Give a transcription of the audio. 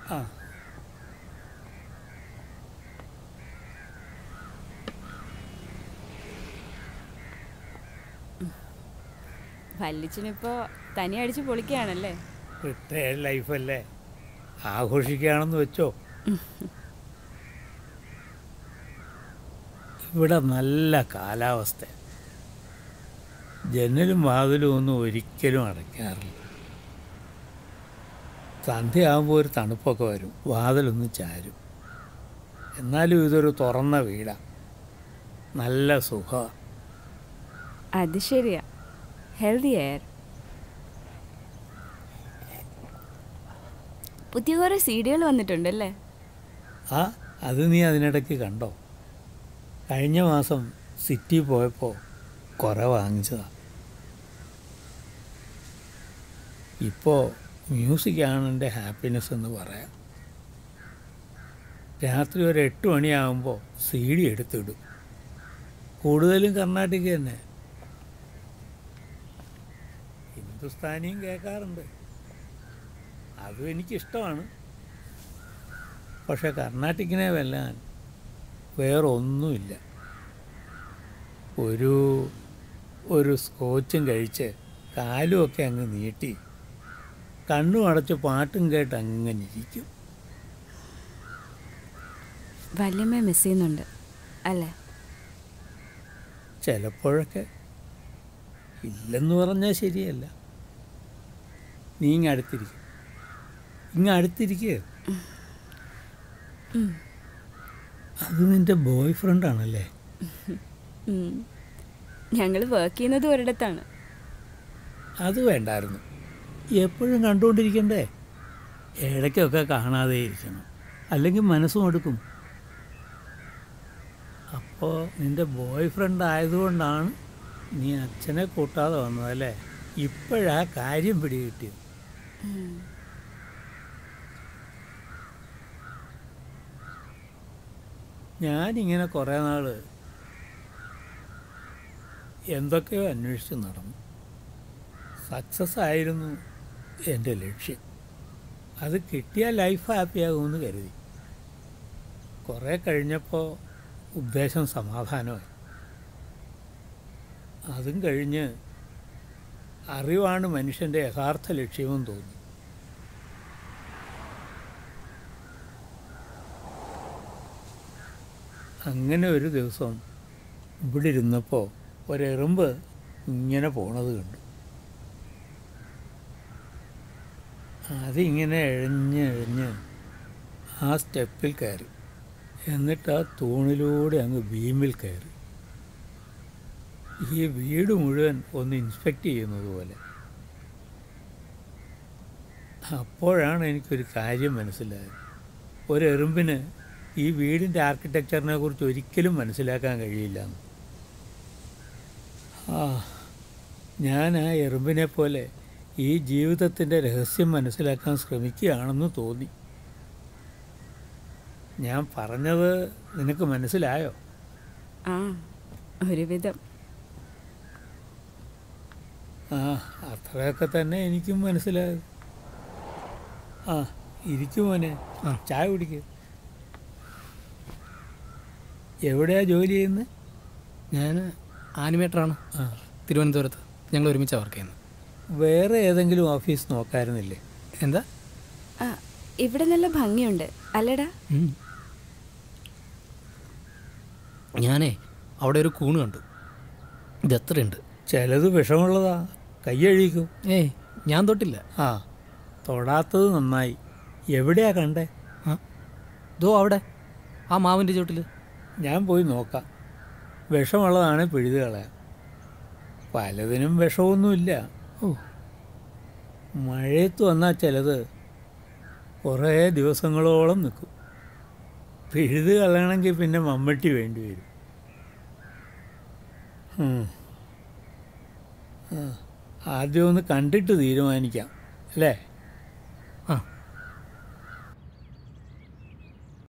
ആ വല്ലിച്ചനിപ്പോ തനി അടിച്ച് പൊളിക്കുകയാണല്ലേ റിട്ടയർഡ് ലൈഫല്ലേ ആഘോഷിക്കുകയാണെന്ന് വെച്ചോ ഇവിടെ നല്ല കാലാവസ്ഥ ജനലും വാതിലും ഒന്നും ഒരിക്കലും അടയ്ക്കാറില്ല സന്ധ്യയാകുമ്പോൾ ഒരു തണുപ്പൊക്കെ വരും വാതിലൊന്ന് ചാരും എന്നാലും ഇതൊരു തുറന്ന വീടാണ് നല്ല സുഖമാണ് അത് ശരിയാ ഹെൽത്തി എയർ പുതിയ കുറേ സീഡികൾ വന്നിട്ടുണ്ടല്ലേ ആ അത് നീ അതിനിടയ്ക്ക് കണ്ടോ കഴിഞ്ഞ മാസം സിറ്റി പോയപ്പോൾ കുറേ വാങ്ങിച്ചതാണ് ഇപ്പോൾ മ്യൂസിക്കാണ് എൻ്റെ ഹാപ്പിനെസ് എന്ന് പറയാം രാത്രി ഒരു എട്ട് മണിയാകുമ്പോൾ സി ഡി എടുത്തിടും കൂടുതലും കർണാട്ടിക് തന്നെ ഹിന്ദുസ്ഥാനിയും കേൾക്കാറുണ്ട് അതും എനിക്കിഷ്ടമാണ് പക്ഷെ കർണാട്ടിക്കിനെ വെല്ലാൻ വേറൊന്നുമില്ല ഒരു ഒരു സ്കോച്ചും കഴിച്ച് കാലുമൊക്കെ അങ്ങ് നീട്ടി കണ്ണും അടച്ച് പാട്ടും കേട്ട് അങ്ങനെ ഇരിക്കും വല്യമ്മ മിസ് ചെയ്യുന്നുണ്ട് അല്ലേ ചിലപ്പോഴൊക്കെ ഇല്ലെന്ന് പറഞ്ഞാൽ ശരിയല്ല നീ ഇങ്ങ് അടുത്തിരിക്കും ഇങ്ങ് അടുത്തിരിക്കുക അത് നിൻ്റെ ബോയ് ഫ്രണ്ടാണല്ലേ ഞങ്ങൾ വർക്ക് ചെയ്യുന്നത് ഒരിടത്താണ് അത് വേണ്ടായിരുന്നു എപ്പോഴും കണ്ടുകൊണ്ടിരിക്കണ്ടേ ഇടയ്ക്കൊക്കെ കാണാതെ ഇരിക്കണം അല്ലെങ്കിൽ മനസ്സും എടുക്കും അപ്പോൾ നിൻ്റെ ബോയ് ഫ്രണ്ട് ആയതുകൊണ്ടാണ് നീ അച്ഛനെ കൂട്ടാതെ വന്നതല്ലേ ഇപ്പോഴാ കാര്യം പിടികിട്ടിയത് ഞാനിങ്ങനെ കുറേ നാൾ എന്തൊക്കെയോ അന്വേഷിച്ച് നടന്നു സക്സസ് ആയിരുന്നു എൻ്റെ ലക്ഷ്യം അത് കിട്ടിയാൽ ലൈഫ് ഹാപ്പിയാകുമെന്ന് കരുതി കുറേ കഴിഞ്ഞപ്പോൾ ഉദ്ദേശം സമാധാനമായി അതും കഴിഞ്ഞ് അറിവാണ് മനുഷ്യൻ്റെ യഥാർത്ഥ ലക്ഷ്യമെന്ന് തോന്നി അങ്ങനെ ഒരു ദിവസം ഇവിടെ ഇരുന്നപ്പോൾ ഒരെറുമ്പ് ഇങ്ങനെ പോണത് കണ്ടു അതിങ്ങനെ എഴഞ്ഞ് എഴഞ്ഞ് ആ സ്റ്റെപ്പിൽ കയറി എന്നിട്ട് ആ തൂണിലൂടെ അങ്ങ് ബീമിൽ കയറി ഈ വീട് മുഴുവൻ ഒന്ന് ഇൻസ്പെക്റ്റ് ചെയ്യുന്നത് പോലെ അപ്പോഴാണ് എനിക്കൊരു കാര്യം മനസ്സിലായത് ഒരു എറുമ്പിന് ഈ വീടിൻ്റെ ആർക്കിടെക്ചറിനെ കുറിച്ച് ഒരിക്കലും മനസ്സിലാക്കാൻ കഴിയില്ല എന്ന്. ആ ഞാൻ ആ എറുമ്പിനെ പോലെ ഈ ജീവിതത്തിൻ്റെ രഹസ്യം മനസ്സിലാക്കാൻ ശ്രമിക്കുകയാണെന്ന് തോന്നി ഞാൻ പറഞ്ഞത് നിനക്ക് മനസ്സിലായോ ആ ഒരുവിധം ആ അത്രയൊക്കെ തന്നെ എനിക്കും മനസ്സിലായത് ആ ഇരിക്കും മോനെ ആ. ചായ കുടിക്കുക എവിടെയാ ജോലി ചെയ്യുന്നത് ഞാൻ ആനിമേറ്ററാണ് ആ തിരുവനന്തപുരത്ത് ഞങ്ങൾ ഒരുമിച്ചാണ് വർക്ക് ചെയ്യുന്നത് വേറെ ഏതെങ്കിലും ഓഫീസ് നോക്കായിരുന്നില്ലേ എന്താ ആ ഇവിടെ നല്ല ഭംഗിയുണ്ട് അല്ലേടാ ഉം. ഞാനേ അവിടെ ഒരു കൂണ് കണ്ടു ഇത് എത്രയുണ്ട് ചിലത് വിഷമുള്ളതാ കൈയഴിക്കും ഏയ് ഞാൻ തൊട്ടില്ല ആ തൊടാത്തത് നന്നായി എവിടെയാ കണ്ടേ ആ ദോ അവിടെ ആ മാവിൻ്റെ ചോട്ടിൽ ഞാൻ പോയി നോക്കാം വിഷമുള്ളതാണ് പിഴുത് കളയാം പലതിനും വിഷമൊന്നുമില്ല ഓ മഴയത്ത് വന്നാൽ ചിലത് കുറേ ദിവസങ്ങളോളം നിൽക്കും പിഴുത് കളയണമെങ്കിൽ പിന്നെ മമ്മട്ടി വേണ്ടി വരും ഉം. ആ, ആദ്യം ഒന്ന് കണ്ടിട്ട് തീരുമാനിക്കാം അല്ലേ